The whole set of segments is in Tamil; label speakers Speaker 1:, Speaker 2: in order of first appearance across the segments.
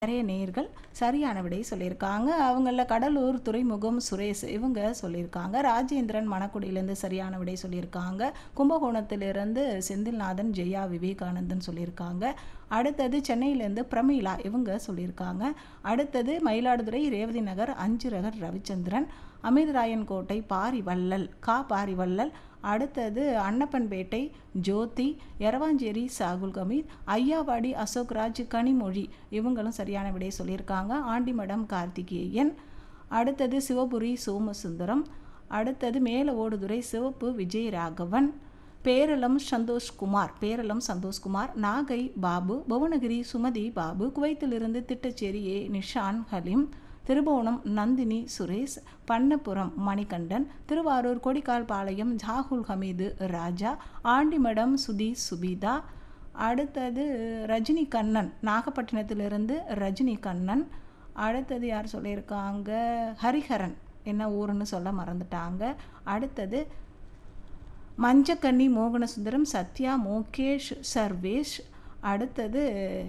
Speaker 1: நிறைய நேயர்கள் சரியான விடை சொல்லியிருக்காங்க அவங்கள கடலூர் துறைமுகம் சுரேஷ் இவங்க சொல்லியிருக்காங்க ராஜேந்திரன் மணக்குடியிலேருந்து சரியான விடை சொல்லியிருக்காங்க கும்பகோணத்திலிருந்து செந்தில்நாதன் ஜெயா விவேகானந்தன் சொல்லியிருக்காங்க அடுத்தது சென்னையிலேருந்து பிரமீளா இவங்க சொல்லியிருக்காங்க அடுத்தது மயிலாடுதுறை ரேவதி நகர் அஞ்சுரகர் ரவிச்சந்திரன் அமிர்தராயன் கோட்டை பாரிவள்ளல் கா பாரிவள்ளல் அடுத்தது அன்னப்பன்பேட்டை ஜோதி எரவாஞ்சேரி சாகுல் கமீர் ஐயாவாடி அசோக்ராஜ் கனிமொழி இவங்களும் சரியான விடை சொல்லியிருக்காங்க ஆண்டிமடம் கார்த்திகேயன் அடுத்தது சிவபுரி சோமசுந்தரம் அடுத்தது மேல ஓடுதுறை சிவப்பு விஜயராகவன் பேரளம் சந்தோஷ்குமார் பேரளம் சந்தோஷ்குமார் நாகை பாபு புவனகிரி சுமதி பாபு குவைத்திலிருந்து திட்டச்சேரி ஏ நிஷான் ஹலீம் திருபுவனம் நந்தினி சுரேஷ் பண்ணப்புரம் மணிகண்டன் திருவாரூர் கொடிக்கால் பாளையம் ஜாகுல் ஹமீது ராஜா ஆண்டிமடம் சுதி சுபிதா அடுத்தது ரஜினி கண்ணன் நாகப்பட்டினத்திலிருந்து ரஜினி கண்ணன் அடுத்தது யார் சொல்லியிருக்காங்க ஹரிஹரன் என்ன ஊருன்னு சொல்ல மறந்துட்டாங்க அடுத்தது மஞ்சக்கன்னி மோகனசுந்தரம் சத்யா மோகேஷ் சர்வேஷ் அடுத்தது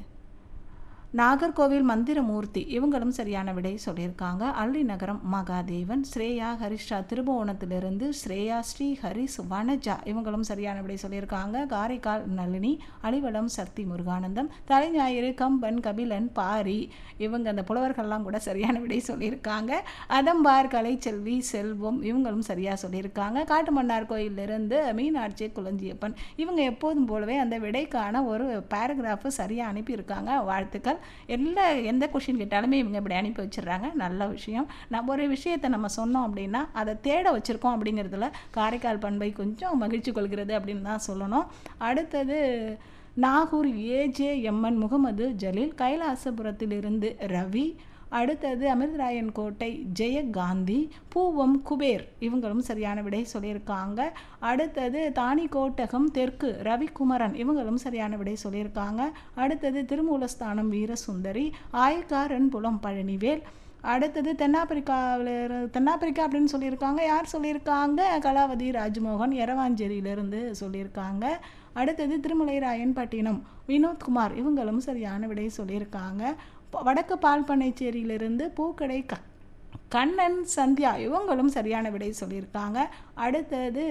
Speaker 1: நாகர்கோவில் மந்திரமூர்த்தி இவங்களும் சரியான விடை சொல்லியிருக்காங்க அள்ளி நகரம் மகாதேவன் ஸ்ரேயா ஹரிஷா திருபுவனத்திலிருந்து ஸ்ரேயா ஸ்ரீ ஹரிஸ் வனஜா இவங்களும் சரியான விடை சொல்லியிருக்காங்க காரைக்கால் நளினி அலிவலம் சக்தி முருகானந்தம் தலைஞாயிறு கம்பன் கபிலன் பாரி இவங்க அந்த புலவர்கள்லாம் கூட சரியான விடை சொல்லியிருக்காங்க அதம்பார் கலைச்செல்வி செல்வம் இவங்களும் சரியாக சொல்லியிருக்காங்க காட்டுமன்னார் கோயிலிருந்து மீனாட்சி குளஞ்சியப்பன் இவங்க எப்போதும் போலவே அந்த விடைக்கான ஒரு பேராகிராஃபு சரியாக அனுப்பியிருக்காங்க வாழ்த்துக்கள் எல்லா எந்த கொஷின் கேட்டாலுமே இவங்க இப்படி அனுப்பி வச்சிடுறாங்க நல்ல விஷயம் நம்ம ஒரு விஷயத்தை நம்ம சொன்னோம் அப்படின்னா அதை தேட வச்சுருக்கோம் அப்படிங்கிறதுல காரைக்கால் பண்பை கொஞ்சம் மகிழ்ச்சி கொள்கிறது அப்படின்னு தான் சொல்லணும் அடுத்தது நாகூர் ஏஜேஎம்என் முகமது ஜலீல் கைலாசபுரத்திலிருந்து ரவி அடுத்தது அமிர்தராயன் கோட்டை ஜெயகாந்தி பூவம் குபேர் இவங்களும் சரியான விடை சொல்லியிருக்காங்க அடுத்தது தானிக்கோட்டகம் தெற்கு ரவிக்குமரன் இவங்களும் சரியான விடை சொல்லியிருக்காங்க அடுத்தது திருமூலஸ்தானம் வீரசுந்தரி ஆயக்காரன் புலம் பழனிவேல் அடுத்தது தென்னாப்பிரிக்காவில் தென்னாப்பிரிக்கா அப்படின்னு சொல்லியிருக்காங்க யார் சொல்லியிருக்காங்க கலாவதி ராஜ்மோகன் எரவாஞ்சேரியிலிருந்து சொல்லியிருக்காங்க அடுத்தது திருமலை ராயன்பட்டினம் வினோத்குமார் இவங்களும் சரியான விடை சொல்லியிருக்காங்க வடக்கு பால்பனைச்சேரியிலிருந்து பூக்கடை க கண்ணன் சந்தியா இவங்களும் சரியான விடை சொல்லியிருக்காங்க அடுத்தது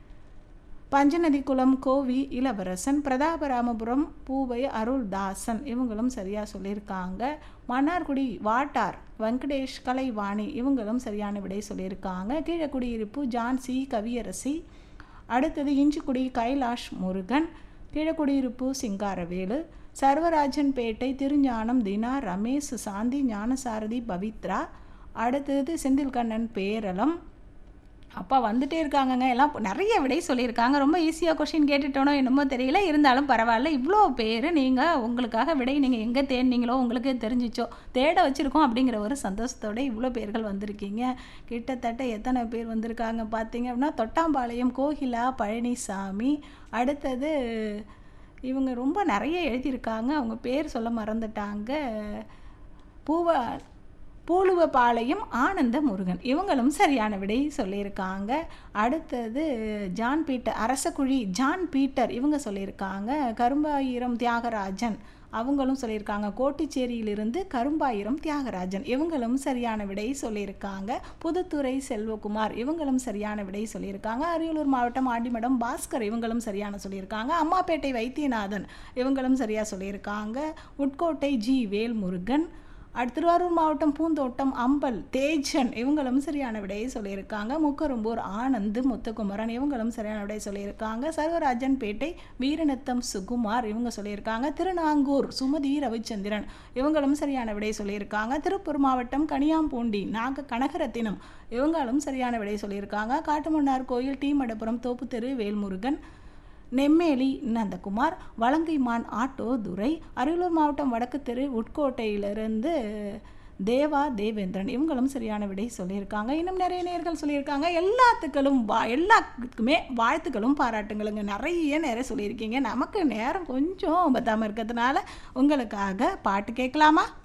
Speaker 1: பஞ்சநதிக்குளம் கோவி இளவரசன் பிரதாபராமபுரம் பூவை அருள்தாசன் இவங்களும் சரியாக சொல்லியிருக்காங்க மன்னார்குடி வாட்டார் வெங்கடேஷ் கலைவாணி இவங்களும் சரியான விடை சொல்லியிருக்காங்க கீழக்குடியிருப்பு ஜான்சி கவியரசி அடுத்தது இஞ்சிக்குடி கைலாஷ் முருகன் கீழக்குடியிருப்பு சிங்காரவேலு சர்வராஜன் பேட்டை திருஞானம் தினா ரமேஷ் சாந்தி ஞானசாரதி பவித்ரா அடுத்தது செந்தில்கண்ணன் பேரளம் அப்பா வந்துட்டே இருக்காங்கங்க எல்லாம் நிறைய விடை சொல்லியிருக்காங்க ரொம்ப ஈஸியாக கொஷின் கேட்டுட்டோனோ என்னமோ தெரியல இருந்தாலும் பரவாயில்ல இவ்வளோ பேர் நீங்கள் உங்களுக்காக விடை நீங்கள் எங்கே தேடினீங்களோ உங்களுக்கு தெரிஞ்சிச்சோ தேட வச்சுருக்கோம் அப்படிங்கிற ஒரு சந்தோஷத்தோடு இவ்வளோ பேர்கள் வந்திருக்கீங்க கிட்டத்தட்ட எத்தனை பேர் வந்திருக்காங்க பார்த்தீங்க அப்படின்னா தொட்டாம்பாளையம் கோகிலா பழனிசாமி அடுத்தது இவங்க ரொம்ப நிறைய எழுதியிருக்காங்க அவங்க பேர் சொல்ல மறந்துட்டாங்க பூவ பூலுவபாளையம் ஆனந்த முருகன் இவங்களும் சரியான விடை சொல்லியிருக்காங்க அடுத்தது John Peter Arasakuzhi John Peter இவங்க சொல்லியிருக்காங்க கரும்பாயிரம் தியாகராஜன் அவங்களும் சொல்லியிருக்காங்க கோட்டிச்சேரியிலிருந்து கரும்பாயிரம் தியாகராஜன் இவங்களும் சரியான விடை சொல்லியிருக்காங்க புதுத்துறை செல்வகுமார் இவங்களும் சரியான விடை சொல்லியிருக்காங்க அரியலூர் மாவட்டம் ஆண்டிமடம் பாஸ்கர் இவங்களும் சரியான சொல்லியிருக்காங்க அம்மாப்பேட்டை வைத்தியநாதன் இவங்களும் சரியாக சொல்லியிருக்காங்க உட்கோட்டை ஜி வேல்முருகன் அடுத்து திருவாரூர் மாவட்டம் பூந்தோட்டம் அம்பல் தேஜன் இவங்களும் சரியான விடையை சொல்லியிருக்காங்க முக்கரும்பூர் ஆனந்த் முத்துக்குமரன் இவங்களும் சரியான விடை சொல்லியிருக்காங்க சர்வராஜன் பேட்டை வீரநத்தம் சுகுமார் இவங்க சொல்லியிருக்காங்க திருநாங்கூர் சுமதி ரவிச்சந்திரன் இவங்களும் சரியான விடை சொல்லியிருக்காங்க திருப்பூர் மாவட்டம் கனியாம்பூண்டி நாக கனகரத்தினம் இவங்களும் சரியான விடை சொல்லியிருக்காங்க காட்டுமன்னார் கோயில் டி மடப்புரம் தோப்புத்தெரு வேல்முருகன் நெம்மேலி நந்தகுமார் வலங்கைமான் ஆட்டோ துரை அரியலூர் மாவட்டம் வடக்கு தெரு உட்கோட்டையிலிருந்து தேவா தேவேந்திரன் இவங்களும் சரியான விடை சொல்லியிருக்காங்க இன்னும் நிறைய நேர்கள் சொல்லியிருக்காங்க எல்லாத்துக்களும் வா எல்லாத்துக்குமே வாழ்த்துக்களும் பாராட்டுங்களுங்க நிறைய நேரம் சொல்லியிருக்கீங்க நமக்கு நேரம் கொஞ்சம் பத்தாமல் இருக்கிறதுனால உங்களுக்காக பாட்டு கேட்கலாமா